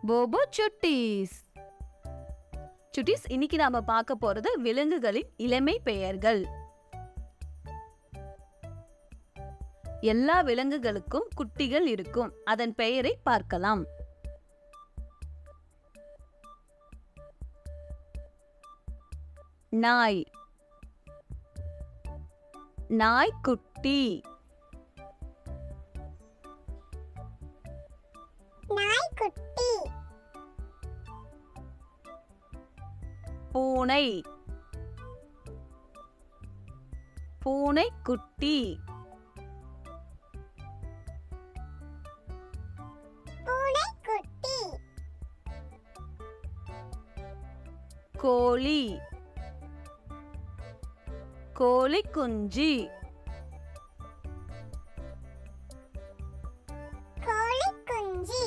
போபோ சுட்டீஸ் சுட்டீஸ் இன்னைக்கு நாம பார்க்க போறது விலங்குகளின் இளமை பெயர்கள் எல்லா விலங்குகளுக்கும் குட்டிகள் இருக்கும் அதன் பெயரை பார்க்கலாம் நாய் நாய்க்குட்டி நாய்க்குட்டி பூனை பூனைக்குட்டி பூனைக்குட்டி கோழி கோழி குஞ்சு கோழி குஞ்சு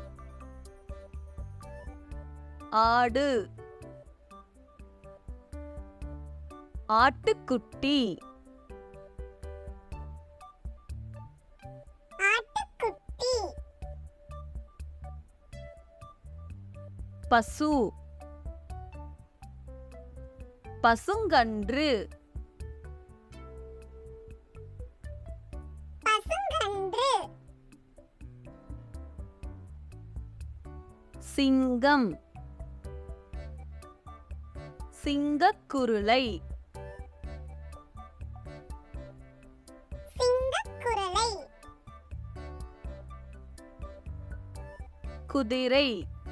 ஆடு ஆட்டுக்குட்டி ஆட்டுக்குட்டி பசு பசுங்கன்று பசுங்கன்று சிங்கம் சிங்கக்குருளை சிங்கக்குரலை குதிரை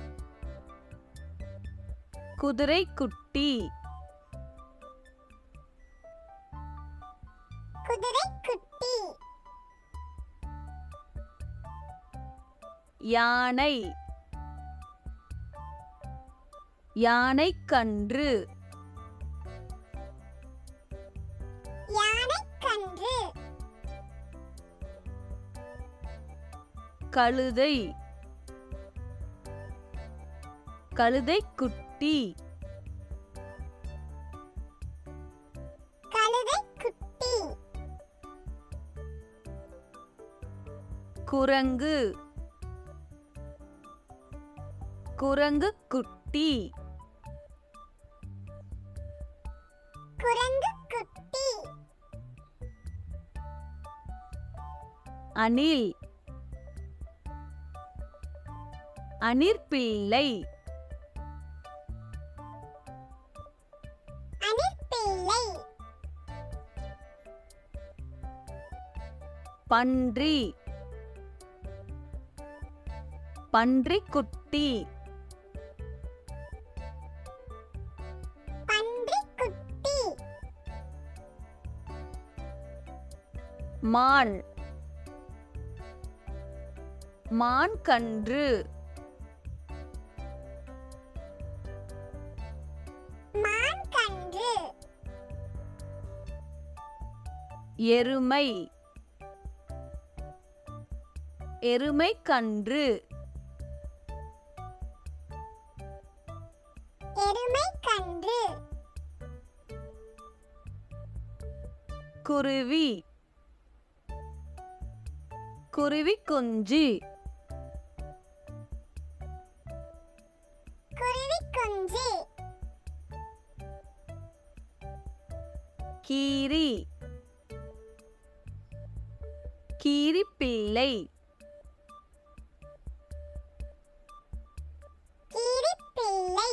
குதிரைக்குட்டி குதிரைக்குட்டி யானை யானைக்கன்று யானைக்கன்று கழுதை கழுதைக்குட்டி கழுதைக்குட்டி குரங்கு குரங்கு குட்டி குரங்குக்குட்டி அணில் அணிற்பிள்ளை அணிற்பிள்ளை பன்றி பன்றிக்குட்டி பன்றிக்குட்டி மான் மான் கன்று மான்கன்று எருமை எருமை கன்று எருமைக்கன்று குருவி குருவி குஞ்சு குருவிக்குஞ்சு கீரி கீரி பிள்ளை கீரிப்பிள்ளை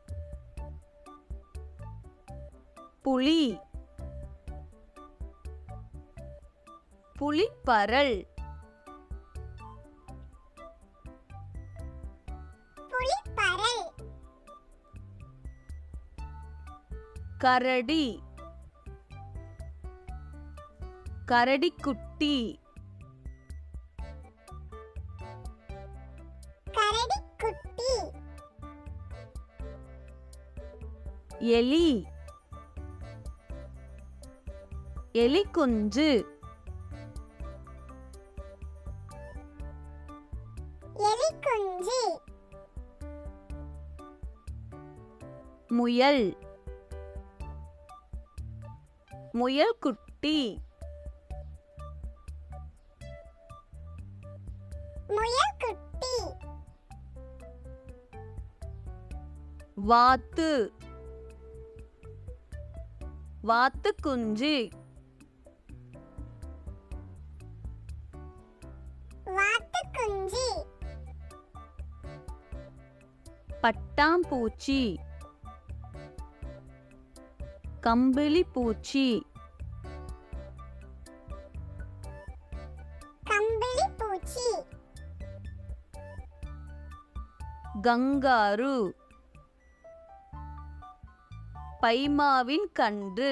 புலி புலிப்பரல் புலிப்பரல் கரடி கரடிக்குட்டி கரடிக்குட்டி எலி எலி குஞ்சு எலிக்குஞ்சு முயல் முயல் குட்டி முயல்குட்டி வாத்து வாத்து குஞ்சு வாத்து குஞ்சு பட்டாம்பூச்சி கம்பிளி பூச்சி கம்பிளி பூச்சி கங்காரு பைமாவின் கன்று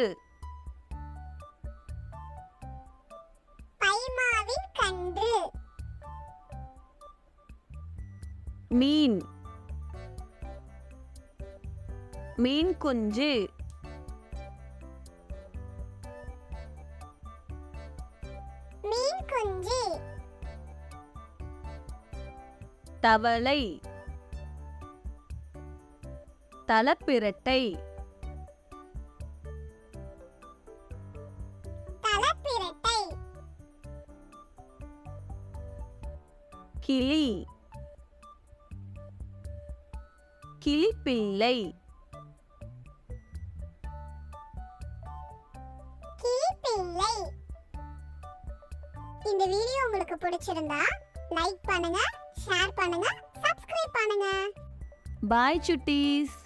பைமாவின் கன்று மீன் மீன் குஞ்சு மீன் குஞ்சு தவளை தலப்பிரட்டை தலப்பிரட்டை கிளி கிளிப்பிள்ளை கிளிப்பிள்ளை இந்த வீடியோ உங்களுக்கு பிடிச்சிருந்தா லைக் பண்ணுங்க ஷேர் பண்ணுங்க சப்ஸ்கிரைப் பண்ணுங்க பாய் சுட்டீஸ்